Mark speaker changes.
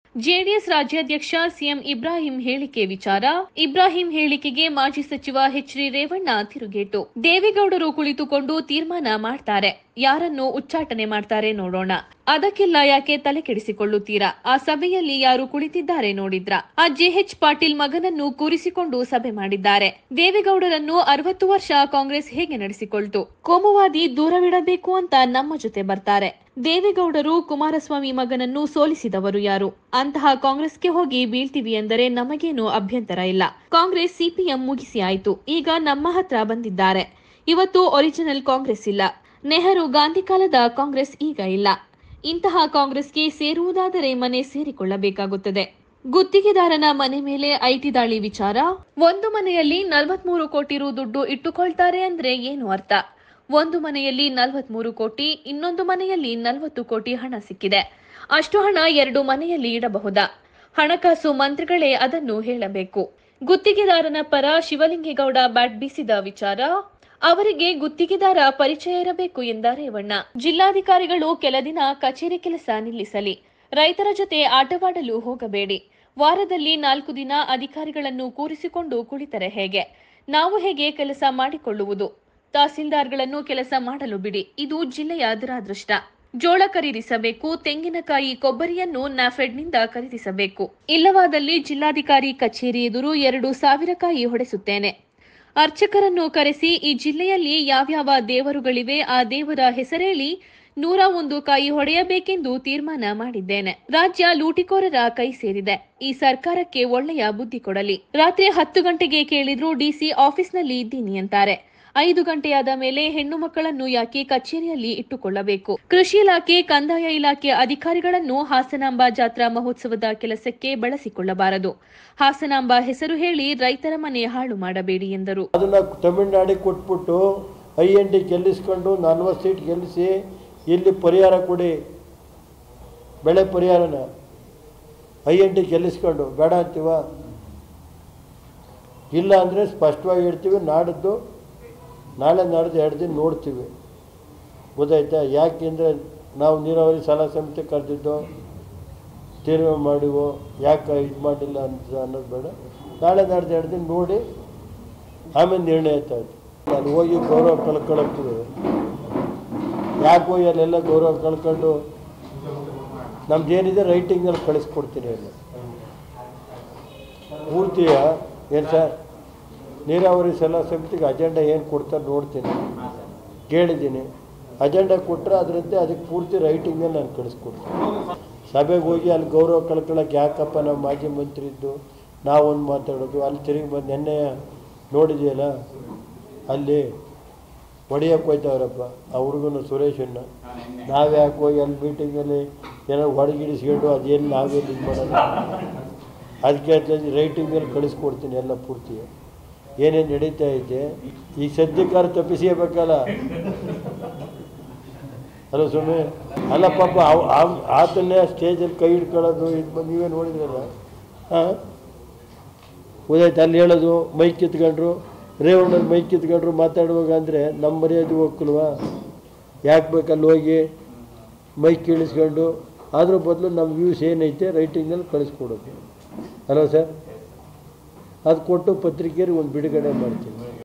Speaker 1: JDS ರಾಜ್ಯಾಧ್ಯಕ್ಷ CM Ibrahim ಹೇಳಿಕೆ ವಿಚಾರ ಇಬ್ರಾಹಿಂ ಹೇಳಿಕೆಗೆ ಮಾಜಿ ಸಚಿವ ಎಚ್ ಡಿ ರೇವಣ್ಣ ತಿರುಗೇಟು ದೇವೇಗೌಡರು ಕುಳಿತುಕೊಂಡು ತೀರ್ಮಾನ ಮಾಡ್ತಾರೆ ಯಾರನ್ನು ಉಚ್ಚಾಟನೆ ಮಾಡ್ತಾರೆ ನೋಡೋಣ ಅದಕ್ಕೆಲ್ಲ ಯಾಕೆ ತಲೆ ಕೆಡಿಸಿಕೊಳ್ಳುತ್ತೀರಾ ಆ ಸಭೆಯಲ್ಲಿ ಯಾರು ಕುಳಿತಿದ್ದಾರೆ ನೋಡಿದ್ರ ಆ ಜೆಎಚ್ ಪಾಟೀಲ್ ಮಗನನ್ನು ಕೂರಿಸಿಕೊಂಡು ಸಭೆ ಮಾಡಿದ್ದಾರೆ ದೇವೇಗೌಡರನ್ನು ಅರವತ್ತು ವರ್ಷ ಕಾಂಗ್ರೆಸ್ ಹೇಗೆ ನಡೆಸಿಕೊಳ್ತು ಕೋಮುವಾದಿ ದೂರವಿಡಬೇಕು ಅಂತ ನಮ್ಮ ಜೊತೆ ಬರ್ತಾರೆ ದೇವೇಗೌಡರು ಕುಮಾರಸ್ವಾಮಿ ಮಗನನ್ನು ಸೋಲಿಸಿದವರು ಯಾರು ಅಂತಹ ಕಾಂಗ್ರೆಸ್ಗೆ ಹೋಗಿ ಬೀಳ್ತೀವಿ ಎಂದರೆ ನಮಗೇನು ಅಭ್ಯಂತರ ಇಲ್ಲ ಕಾಂಗ್ರೆಸ್ ಸಿಪಿಎಂ ಮುಗಿಸಿ ಆಯ್ತು ಈಗ ನಮ್ಮ ಹತ್ರ ಬಂದಿದ್ದಾರೆ ಇವತ್ತು ಒರಿಜಿನಲ್ ಕಾಂಗ್ರೆಸ್ ಇಲ್ಲ ನೆಹರು ಗಾಂಧಿ ಕಾಲದ ಕಾಂಗ್ರೆಸ್ ಈಗ ಇಲ್ಲ ಇಂತಹ ಕಾಂಗ್ರೆಸ್ಗೆ ಸೇರುವುದಾದರೆ ಮನೆ ಸೇರಿಕೊಳ್ಳಬೇಕಾಗುತ್ತದೆ ಗುತ್ತಿಗೆದಾರನ ಮನೆ ಮೇಲೆ ಐಟಿ ದಾಳಿ ವಿಚಾರ ಒಂದು ಮನೆಯಲ್ಲಿ ನಲವತ್ಮೂರು ಕೋಟಿ ರು ದುಡ್ಡು ಇಟ್ಟುಕೊಳ್ತಾರೆ ಅಂದ್ರೆ ಏನು ಅರ್ಥ ಒಂದು ಮನೆಯಲ್ಲಿ ನಲವತ್ಮೂರು ಕೋಟಿ ಇನ್ನೊಂದು ಮನೆಯಲ್ಲಿ ನಲವತ್ತು ಕೋಟಿ ಹಣ ಸಿಕ್ಕಿದೆ ಅಷ್ಟು ಹಣ ಎರಡು ಮನೆಯಲ್ಲಿ ಇಡಬಹುದಾ ಹಣಕಾಸು ಮಂತ್ರಿಗಳೇ ಅದನ್ನು ಹೇಳಬೇಕು ಗುತ್ತಿಗೆದಾರನ ಪರ ಶಿವಲಿಂಗೇಗೌಡ ಬ್ಯಾಟ್ ಬೀಸಿದ ವಿಚಾರ ಅವರಿಗೆ ಗುತ್ತಿಗೆದಾರ ಪರಿಚಯ ಇರಬೇಕು ಎಂದ ರೇವಣ್ಣ ಜಿಲ್ಲಾಧಿಕಾರಿಗಳು ಕೆಲ ದಿನ ಕಚೇರಿ ಕೆಲಸ ನಿಲ್ಲಿಸಲಿ ರೈತರ ಜೊತೆ ಆಟವಾಡಲು ಹೋಗಬೇಡಿ ವಾರದಲ್ಲಿ ನಾಲ್ಕು ದಿನ ಅಧಿಕಾರಿಗಳನ್ನು ಕೂರಿಸಿಕೊಂಡು ಕುಳಿತರೆ ಹೇಗೆ ನಾವು ಹೇಗೆ ಕೆಲಸ ಮಾಡಿಕೊಳ್ಳುವುದು ತಹಸೀಲ್ದಾರ್ಗಳನ್ನು ಕೆಲಸ ಮಾಡಲು ಬಿಡಿ ಇದು ಜಿಲ್ಲೆಯ ದುರಾದೃಷ್ಟ ಜೋಳ ಖರೀದಿಸಬೇಕು ತೆಂಗಿನಕಾಯಿ ಕೊಬ್ಬರಿಯನ್ನು ನ್ಯಾಫೆಡ್ನಿಂದ ಖರೀದಿಸಬೇಕು ಇಲ್ಲವಾದಲ್ಲಿ ಜಿಲ್ಲಾಧಿಕಾರಿ ಕಚೇರಿ ಎದುರು ಎರಡು ಸಾವಿರ ಕಾಯಿ ಹೊಡೆಸುತ್ತೇನೆ ಅರ್ಚಕರನ್ನು ಕರೆಸಿ ಈ ಜಿಲ್ಲೆಯಲ್ಲಿ ಯಾವ್ಯಾವ ದೇವರುಗಳಿವೆ ಆ ದೇವರ ಹೆಸರೇಳಿ ನೂರ ಒಂದು ಕಾಯಿ ಹೊಡೆಯಬೇಕೆಂದು ತೀರ್ಮಾನ ಮಾಡಿದ್ದೇನೆ ರಾಜ್ಯ ಲೂಟಿಕೋರರ ಕೈ ಸೇರಿದೆ ಈ ಸರ್ಕಾರಕ್ಕೆ ಒಳ್ಳೆಯ ಬುದ್ಧಿ ಕೊಡಲಿ ರಾತ್ರಿ ಹತ್ತು ಗಂಟೆಗೆ ಕೇಳಿದ್ರು ಡಿಸಿ ಆಫೀಸ್ನಲ್ಲಿ ಇದ್ದೀನಿ ಅಂತಾರೆ ಐದು ಗಂಟೆಯಾದ ಮೇಲೆ ಹೆಣ್ಣು ಮಕ್ಕಳನ್ನು ಯಾಕೆ ಕಚೇರಿಯಲ್ಲಿ ಇಟ್ಟುಕೊಳ್ಳಬೇಕು ಕೃಷಿ ಇಲಾಖೆ ಕಂದಾಯ ಇಲಾಖೆ ಅಧಿಕಾರಿಗಳನ್ನು ಹಾಸನಾಂಬ ಜಾತ್ರಾ ಮಹೋತ್ಸವದ ಕೆಲಸಕ್ಕೆ ಬಳಸಿಕೊಳ್ಳಬಾರದು ಹಾಸನಾಂಬ ಹೆಸರು ಹೇಳಿ ರೈತರ ಮನೆ ಹಾಳು ಮಾಡಬೇಡಿ ಎಂದರು
Speaker 2: ಅದನ್ನು ತಮಿಳ್ನಾಡಿಗೆ ಕೊಟ್ಬಿಟ್ಟು ಐ ಎನ್ ಡಿ ಗೆಲ್ಲಿಸ್ಕೊಂಡು ನಲ್ವತ್ತು ಸೀಟ್ ಗೆಲ್ಲಿಸಿ ಇಲ್ಲಿ ಪರಿಹಾರ ಕೊಡಿ ಬೆಳೆ ಪರಿಹಾರನ ಐ ಎನ್ ಡಿ ಗೆಲ್ಲಿಸ್ಕೊಂಡು ಬೇಡ ಅಂತೀವ ಇಲ್ಲ ಅಂದರೆ ಸ್ಪಷ್ಟವಾಗಿ ಹೇಳ್ತೀವಿ ನಾಡಿದ್ದು ನಾಳೆ ನಾಡ್ದು ಎರಡು ದಿನ ನೋಡ್ತೀವಿ ಗೊತ್ತಾಯ್ತಾ ಯಾಕೆಂದರೆ ನಾವು ನೀರಾವರಿ ಸಲಹಾ ಸಮಿತಿ ಕರೆದಿದ್ದು ತೀರ್ಮಾನ ಮಾಡಿವೋ ಯಾಕೆ ಇದು ಮಾಡಿಲ್ಲ ಅಂತ ಅನ್ನೋದು ಬೇಡ ನಾಳೆ ನಾಡ್ದು ಎರಡು ದಿನ ನೋಡಿ ಆಮೇಲೆ ನಿರ್ಣಯ ಆಯ್ತಾಯ್ತು ನಾನು ಹೋಗಿ ಗೌರವ ಕಳ್ಕೊಳ್ಳೋಗ್ತದೆ ಯಾಕೆ ಹೋಗಿ ಅಲ್ಲೆಲ್ಲ ಗೌರವ ಕಳ್ಕೊಂಡು ನಮ್ದು ಏನಿದೆ ರೈಟಿಂಗಲ್ಲಿ ಕಳಿಸ್ಕೊಡ್ತೀನಿ ಎಲ್ಲ ಪೂರ್ತಿಯ ಏನು ಸರ್ ನೀರಾವರಿ ಸಲಹಾ ಸಮಿತಿಗೆ ಅಜೆಂಡಾ ಏನು ಕೊಡ್ತಾರೆ ನೋಡ್ತೀನಿ ಕೇಳಿದ್ದೀನಿ ಅಜೆಂಡಾ ಕೊಟ್ಟರೆ ಅದರಂತೆ ಅದಕ್ಕೆ ಪೂರ್ತಿ ರೈಟಿಂಗಲ್ಲಿ ನಾನು ಕಳಿಸ್ಕೊಡ್ತೀನಿ ಸಭೆಗೆ ಹೋಗಿ ಅಲ್ಲಿ ಗೌರವ ಕಳ್ಕೊಳ್ಳೋಕೆ ಯಾಕಪ್ಪ ನಾವು ಮಾಜಿ ಮಂತ್ರಿ ಇದ್ದು ನಾವೊಂದು ಮಾತಾಡೋದು ಅಲ್ಲಿ ತಿರುಗಿ ಬಂದು ನೆನ್ನೆ ನೋಡಿದೆಯಲ್ಲ ಅಲ್ಲಿ ಹೊಡಿಯೋಕೆ ಹೋಯ್ತವ್ರಪ್ಪ ಆ ಹುಡುಗನ ಸುರೇಶನ್ನ ನಾವು ಯಾಕೆ ಹೋಗಿ ಅಲ್ಲಿ ಮೀಟಿಂಗಲ್ಲಿ ಏನೋ ಹೊಡಗಿಡಿಸ್ಕೊಂಡು ಅದೇನು ನಾವೇನು ಇದು ಮಾಡೋದು ಅದಕ್ಕೆ ಅಂತ ರೈಟಿಂಗಲ್ಲಿ ಕಳಿಸ್ಕೊಡ್ತೀನಿ ಎಲ್ಲ ಪೂರ್ತಿ ಏನೇನು ನಡೀತಾ ಐತೆ ಈ ಸದ್ಯಕಾರ ತಪ್ಪಿಸಬೇಕಲ್ಲ ಅಲ್ಲ ಸುಮ್ಮನೆ ಅಲ್ಲ ಪಾಪ ಅವ್ ಅವ್- ಆತನ್ನೇ ಸ್ಟೇಜಲ್ಲಿ ಕೈ ಹಿಡ್ಕೊಳ್ಳೋದು ಇದು ಬಂದು ನೀವೇ ನೋಡಿದ್ರಲ್ಲ ಹಾಂ ಉದಾಯ್ತು ಅಲ್ಲಿ ಹೇಳೋದು ಮೈಕ್ ಕಿತ್ಕೊಂಡ್ರು ರೇವಣ್ಣನ ಮೈಕ್ ಕಿತ್ಕೊಂಡ್ರು ಮಾತಾಡುವಾಗ ಅಂದರೆ ನಮ್ಮ ಮರ್ಯಾದೆ ಹೋಗ್ಕಲ್ವಾ ಯಾಕೆ ಬೇಕಲ್ಲಿ ಹೋಗಿ ಮೈಕ್ ಕೇಳಿಸ್ಕೊಂಡು ಅದ್ರ ಬದಲು ನಮ್ಮ ವ್ಯೂಸ್ ಏನೈತೆ ರೈಟಿಂಗಲ್ಲಿ ಕಳಿಸ್ಕೊಡೋದು ಅಲ್ವಾ ಸರ್ ಅದು ಕೊಟ್ಟು ಪತ್ರಿಕೆಯರಿಗೆ ಒಂದು ಬಿಡುಗಡೆ ಮಾಡ್ತೀನಿ